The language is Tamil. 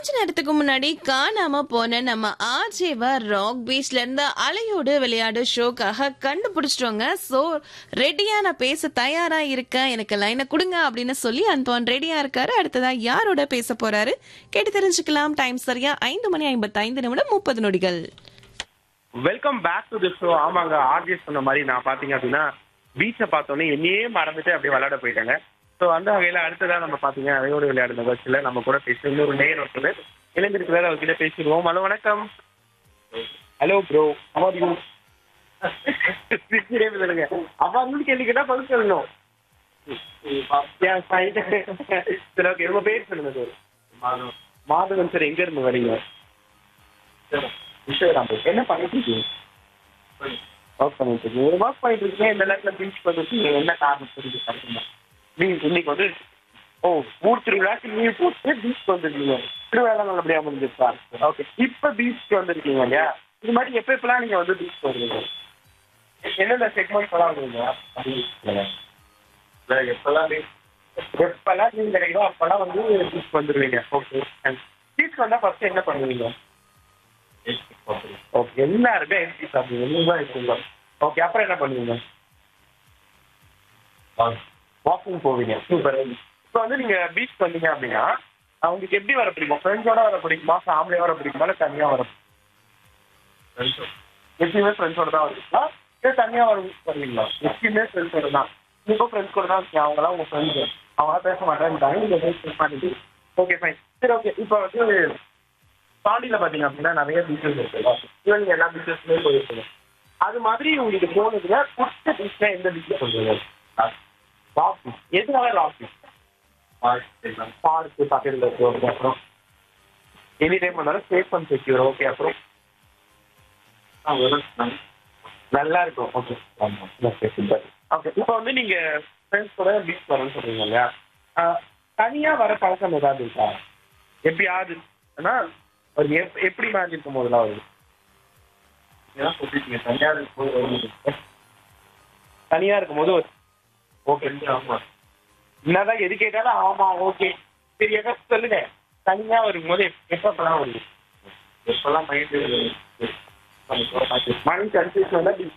கொஞ்ச நேரத்துக்கு முன்னாடி காணாம போன நம்ம ஆர்ஜேவா ராக் பீச்ல இருந்து அலையோடு விளையாடு ஷோக்காக கண்டுபிடிச்சிட்டோங்க சோ ரெடியா நான் பேச தயாரா இருக்கேன் எனக்கு லைனை கொடுங்க அப்படின்னு சொல்லி அந்தோன் ரெடியா இருக்காரு அடுத்ததா யாரோட பேச போறாரு கேட்டு தெரிஞ்சுக்கலாம் டைம் சரியா ஐந்து மணி ஐம்பத்தைந்து நிமிடம் முப்பது நொடிகள் welcome back to the show ஆமாங்க ஆர்ஜிஎஸ் சொன்ன மாதிரி நான் பாத்தீங்க அப்படின்னா பீச்சை பார்த்தோன்னே என்னையே மறந்துட்டு அப்படியே விளையாட போயிட்டாங்க ஸோ அந்த வகையில அடுத்ததா நம்ம பாத்தீங்க அதையோடு விளையாடு நிகழ்ச்சியில நம்ம கூட பேச இன்னொரு நேர் ஒருத்தர் இளைஞருக்கு அவர்கிட்ட பேசிடுவோம் ஹலோ வணக்கம் ஹலோ ப்ரோ அவர் யூ சொல்லுங்க அவர் கேள்வி கேட்டா பதில் சொல்லணும் Yeah, fine. சரி ஓகே உங்க பேர் சொல்லுங்க சார் மாதவன் சார் எங்க இருந்து வரீங்க விஸ்வராம்பு என்ன பண்ணிட்டு இருக்கீங்க ஒர்க் பண்ணிட்டு இருக்கீங்க ஒரு ஒர்க் பண்ணிட்டு இருக்கீங்க இந்த நேரத்தில் பீச் வந்துருக்கீங்க என்ன காரணம் புரியுது கரெக்டுங்க நீங்க இன்னைக்கு வந்து ஓ ஊர் திருவிழாக்கு நீங்க போட்டு பீச் வந்திருக்கீங்க திருவிழா நல்லபடியா முடிஞ்சிருக்கா ஓகே இப்ப பீச்சுக்கு வந்திருக்கீங்க இல்லையா இது மாதிரி எப்ப எப்பெல்லாம் நீங்க வந்து பீச் வருவீங்க என்னென்ன செக்மெண்ட் எல்லாம் வருவீங்க எப்பெல்லாம் எப்பெல்லாம் நீங்க கிடைக்குதோ அப்பெல்லாம் வந்து பீச் வந்துருவீங்க ஓகே பீச் வந்தா ஃபர்ஸ்ட் என்ன பண்ணுவீங்க ஓகே எல்லாருமே எம்டி சாப்பிடுவீங்க நீங்க தான் இருக்கீங்க ஓகே அப்புறம் என்ன பண்ணுவீங்க வாக்கிங் போவீங்க சூப்பர் இப்போ வந்து நீங்க பீச் வந்தீங்க அப்படின்னா அவங்களுக்கு எப்படி வர பிடிக்கும் ஃப்ரெண்ட்ஸோட வர பிடிக்குமா ஃபேமிலியோட வர பிடிக்குமா இல்லை தனியாக வர எப்பயுமே ஃப்ரெண்ட்ஸோட தான் வருவீங்களா இல்லை தனியாக வர வருவீங்களா எப்பயுமே ஃப்ரெண்ட்ஸோட தான் இப்போ ஃப்ரெண்ட்ஸ் கூட தான் இருக்கீங்க அவங்களாம் உங்க ஃப்ரெண்ட்ஸ் அவங்களாம் பேச மாட்டேன்ட்டாங்க நீங்க பேச மாட்டேங்குது ஓகே ஃபைன் சரி ஓகே இப்போ வந்து பாண்டியில பாத்தீங்க அப்படின்னா நிறைய பீச்சஸ் இருக்கு ஈவன் நீங்க எல்லா பீச்சஸ்லயே போயிருக்கீங்க அது மாதிரி உங்களுக்கு போனதுல புடிச்ச பீச்னா எந்த பீச் சொல்றீங்க ராக் பீச் எதுனால ராக் பீச் பார்க்கு பக்கத்துல இருக்கு ஓகே அப்புறம் எனி டைம் வந்தாலும் சேஃப் அண்ட் செக்யூர் ஓகே அப்புறம் நல்லா இருக்கும் ஓகே ஓகே சூப்பர் ஓகே இப்போ வந்து நீங்க ஃப்ரெண்ட்ஸ் கூட பீச் வரணும்னு சொல்றீங்க இல்லையா ஆஹ், தனியா வர பழக்கம் ஏதாவது இருக்கா எப்பயாவது ஆனா ஒரு எப்- எப்படி மாதிரி இருக்கும் போதெல்லாம் வருது ஏன் சொல்லிட்டீங்க தனியா இருக்கும்போது வருது. தனியா இருக்கும்போது ஒரு ஓகே ஆமா என்னதான் எது கேட்டாலும் ஆமா ஓகே சரி எதை சொல்லுங்க தனியா வரும்போது எப்- எப்பப்பெல்லாம் வருது எப்பெல்லாம் மைண்ட் மைண்ட் கன்ஃபியூஷன்